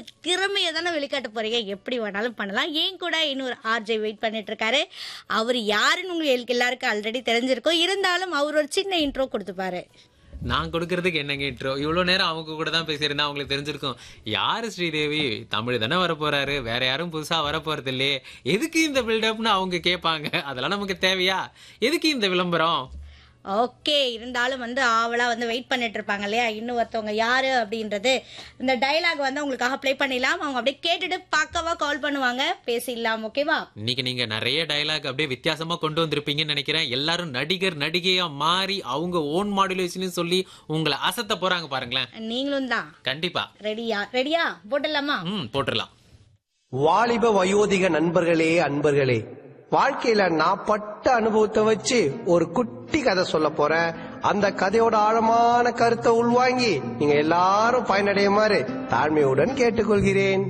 உங்களுக்கு திறமையை தானே வெளிக்காட்ட போறீங்க எப்படி வேணாலும் பண்ணலாம் ஏன் கூட இன்னொரு ஆர்ஜே வெயிட் பண்ணிட்டு இருக்காரு அவர் யாருன்னு உங்களுக்கு எல்லாருக்கும் ஆல்ரெடி தெரிஞ்சிருக்கும் இருந்தாலும் அவர் ஒரு சின்ன இன்ட்ரோ கொடுத்துப்பாரு நான் கொடுக்கறதுக்கு என்னங்க இன்ட்ரோ இவ்வளவு நேரம் அவங்க கூட தான் பேசியிருந்தா அவங்களுக்கு தெரிஞ்சிருக்கும் யாரு ஸ்ரீதேவி தமிழ் தானே வர போறாரு வேற யாரும் புதுசா வர போறது இல்லையே எதுக்கு இந்த பில்டப்னு அவங்க கேட்பாங்க அதெல்லாம் நமக்கு தேவையா எதுக்கு இந்த விளம்பரம் ஓகே இருந்தாலும் வந்து ஆவலா வந்து வெயிட் பண்ணிட்டு இருப்பாங்க இல்லையா இன்னும் ஒருத்தவங்க யாரு அப்படின்றது இந்த டயலாக் வந்து உங்களுக்காக ப்ளே பண்ணிடலாம் அவங்க அப்படியே கேட்டுட்டு பக்கவா கால் பண்ணுவாங்க பேசிடலாம் ஓகேவா இன்னைக்கு நீங்க நிறைய டயலாக் அப்படியே வித்தியாசமா கொண்டு வந்திருப்பீங்கன்னு நினைக்கிறேன் எல்லாரும் நடிகர் நடிகையா மாறி அவங்க ஓன் மாடுலேஷன் சொல்லி உங்களை அசத்த போறாங்க பாருங்களேன் நீங்களும் தான் கண்டிப்பா ரெடியா ரெடியா போட்டுடலாமா ம் போட்டுடலாம் வாலிப வயோதிக நண்பர்களே அன்பர்களே வாழ்க்கையில நான் பட்ட அனுபவத்தை வச்சு ஒரு குட்டி கதை சொல்ல போறேன் அந்த கதையோட ஆழமான கருத்தை உள்வாங்கி நீங்க எல்லாரும் பயனடையுமாறு தாழ்மையுடன் கேட்டுக்கொள்கிறேன்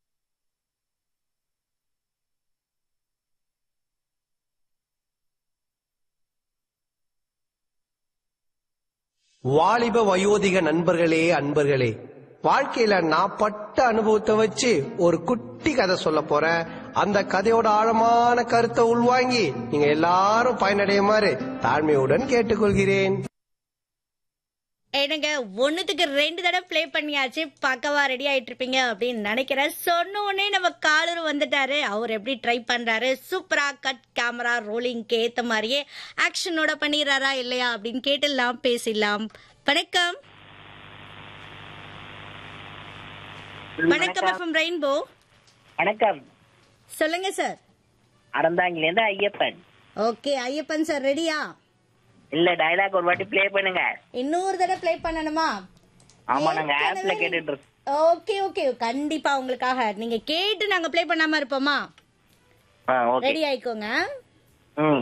வாலிப வயோதிக நண்பர்களே அன்பர்களே வாழ்க்கையில நான் பட்ட அனுபவத்தை வச்சு ஒரு குட்டி கதை சொல்ல போறேன் அந்த கதையோட ஆழமான கருத்தை உள்வாங்கி நீங்க எல்லாரும் பயனடையுமாறு தாழ்மையுடன் கேட்டுக்கொள்கிறேன் எனக்கு ஒண்ணுத்துக்கு ரெண்டு தடவை ப்ளே பண்ணியாச்சு பக்கவா ரெடி ஆயிட்டு இருப்பீங்க அப்படின்னு நினைக்கிறேன் சொன்ன உடனே நம்ம காலர் வந்துட்டாரு அவர் எப்படி ட்ரை பண்றாரு சூப்பரா கட் கேமரா ரோலிங்க்கு ஏத்த மாதிரியே ஆக்ஷனோட பண்ணிடுறாரா இல்லையா அப்படின்னு கேட்டுலாம் பேசிடலாம் வணக்கம் வணக்கம் எஃப்எம் ரெயின்போ வணக்கம் சொல்லுங்க சார் அறந்தாங்கிலேருந்து ஐயப்பன் ஓகே ஐயப்பன் சார் ரெடியா இல்ல டயலாக் ஒரு வாட்டி ப்ளே பண்ணுங்க இன்னொரு தடவை ப்ளே பண்ணணுமா ஆமா நாங்க ஆப்ல ஏற்கனவே- கேட்டுட்டு இருக்கோம் ஓகே ஓகே கண்டிப்பா உங்களுக்காக நீங்க கேட்டு நாங்க ப்ளே பண்ணாம இருப்போமா ஆ, ஓகே ரெடி ஆயிக்கோங்க ம்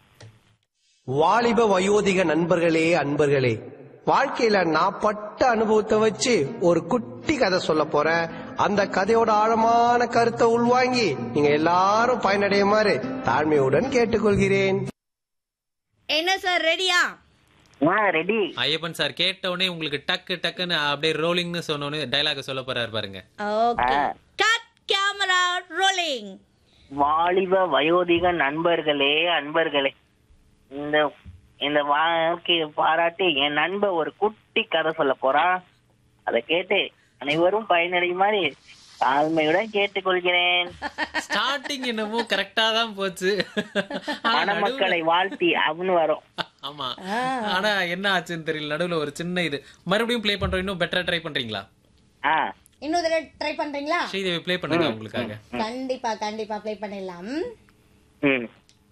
வாலிப வயோதிக நண்பர்களே அன்பர்களே வாழ்க்கையில நான் பட்ட அனுபவத்தை வச்சு ஒரு குட்டி கதை சொல்ல போறேன் அந்த கதையோட ஆழமான கருத்தை உள்வாங்கி நீங்க எல்லாரும் பயனடையுமாறு தாழ்மையுடன் கேட்டுக்கொள்கிறேன் என்ன சார் ரெடியா ஆ ரெடி ஐயப்பன் சார் கேட்ட உடனே உங்களுக்கு டக்கு டக்குன்னு அப்படியே ரோலிங்னு சொன்ன உடனே டைலாக் சொல்ல போறாரு பாருங்க ஓகே ஆ. கட் கேமரா ரோலிங் வாலிப வயோதிக நண்பர்களே அன்பர்களே இந்த இந்த வாழ்க்கையை பாராட்டி என் நண்பன் ஒரு குட்டி கதை சொல்ல போறான் அதை கேட்டு அனைவரும் பயனடையுமாறு தாழ்மையுடன் கேட்டுக்கொள்கிறேன் ஸ்டார்டிங் என்னமோ கரெக்டா தான் போச்சு ஆனா நடுவுல- மணமக்களை வாழ்த்தி அப்படின்னு வரும் ஆமா ஆனா என்ன ஆச்சுன்னு தெரியல நடுவுல ஒரு சின்ன இது மறுபடியும் ப்ளே பண்றோம் இன்னும் பெட்டரா ட்ரை பண்றீங்களா ஆ இன்னொரு தடவை ட்ரை பண்றீங்களா ஸ்ரீதேவி ப்ளே பண்ணுங்க உங்களுக்காக கண்டிப்பா கண்டிப்பா ப்ளே பண்ணிடலாம் ம்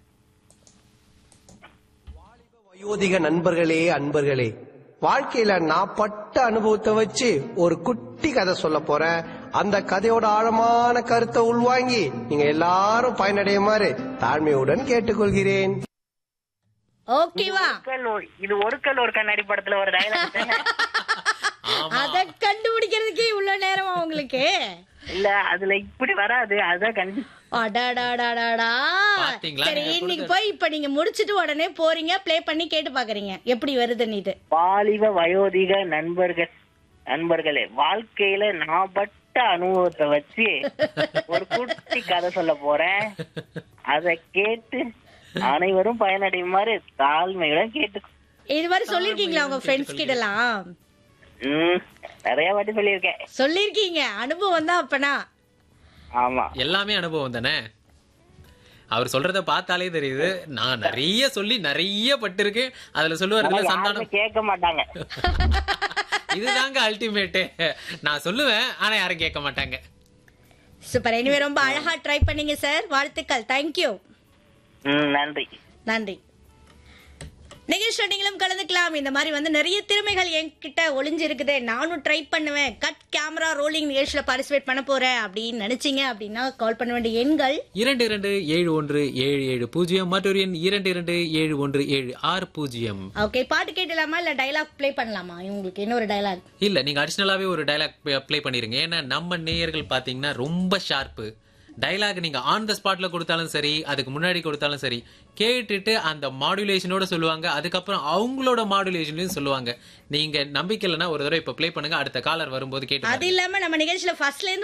வயோதிக நண்பர்களே அன்பர்களே வாழ்க்கையில நான் பட்ட அனுபவத்தை வச்சு ஒரு குட்டி கதை சொல்ல போறேன் அந்த கதையோட ஆழமான கருத்தை உள்வாங்கி நீங்க எல்லாரும் பயனடையுமாறு தாழ்மையுடன் கேட்டுக்கொள்கிறேன் ஓகேவா கல் ஒரு- இது ஒரு கல் ஒரு கண்ணாடி படத்துல ஒரு டைலாக் ஆமா அத கண்டுபிடிக்கிறதுக்கே இவ்வளவு நேரமா உங்களுக்கு இல்ல அதுல இப்படி வராது அதான் கண்டு அடாடாடாடாடா பாத்தீங்களா? சரி நீங்க இன்னைக்கு போய் இப்ப நீங்க முடிச்சிட்டு உடனே போறீங்க ப்ளே பண்ணி கேட்டு பாக்குறீங்க எப்படி வருதுன்னு இது வாலிப வயோதிக நண்பர்கள் நண்பர்களே வாழ்க்கையில நான் பட்ட அனுபவத்தை வச்சு ஒரு குட்டி கதை சொல்ல போறேன் அதை கேட்டு அனைவரும் பயனடையுமாறு தாழ்மையுடன் கேட்டு இது மாதிரி சொல்லிருக்கீங்களா உங்க ஃப்ரெண்ட்ஸ் கிட்ட எல்லாம் ம், நிறைய வாட்டி சொல்லியிருக்கேன் சொல்லிருக்கீங்க அனுபவம் தான் அப்பனா ஆமா எல்லாமே அனுபவம் தானே அவர் சொல்றத பார்த்தாலே தெரியுது நான் நிறைய சொல்லி நிறைய பட்டிருக்கேன் அதுல சொல்லுவாருல யாருமே சந்தானம் கேட்க மாட்டாங்க இதுதாங்க அல்டிமேட் நான் சொல்லுவேன் ஆனா யாரும் கேட்க மாட்டாங்க சூப்பர் எனிவே ரொம்ப அழகா ட்ரை பண்ணீங்க சார் வாழ்த்துக்கள் தேங்க்யூ ம், நன்றி நன்றி நிகழ்ச்சி நீங்களும் கலந்துக்கலாம் இந்த மாதிரி வந்து நிறைய திறமைகள் என்கிட்ட ஒளிஞ்சிருக்குது நானும் ட்ரை பண்ணுவேன் கட் கேமரா ரோலிங் நிகழ்ச்சியில பார்ட்டிசிபேட் பண்ண போறேன் அப்படின்னு நினைச்சீங்க அப்படின்னா கால் பண்ண வேண்டிய எண்கள் இரண்டு இரண்டு ஏழு ஒன்று ஏழு ஏழு பூஜ்ஜியம் மற்றொரு எண் இரண்டு இரண்டு ஏழு ஒன்று ஏழு ஆறு பூஜ்ஜியம் ஓகே பாட்டு கேட்டலாமா இல்ல டைலாக் ப்ளே பண்ணலாமா உங்களுக்கு இன்னொரு டைலாக் இல்ல நீங்க அடிஷனலாவே ஒரு டைலாக் ப்ளே பண்ணிருங்க ஏன்னா நம்ம நேயர்கள் பாத்தீங்கன்னா ரொம்ப ஷார்ப்பு டைலாக் நீங்க ஆன் த ஸ்பாட்ல கொடுத்தாலும் சரி அதுக்கு முன்னாடி கொடுத்தாலும் சரி கேட்டுட்டு அந்த மாடுலேஷனோட சொல்லுவாங்க அதுக்கப்புறம் அவங்களோட மாடுலேஷன்லயும் சொல்லுவாங்க நீங்க நம்பிக்கை இல்லைன்னா ஒரு தடவை இப்ப ப்ளே பண்ணுங்க அடுத்த காலர் வரும்போது கேட்டு அது இல்லாம நம்ம நிகழ்ச்சியில ஃபர்ஸ்ட்ல இருந்து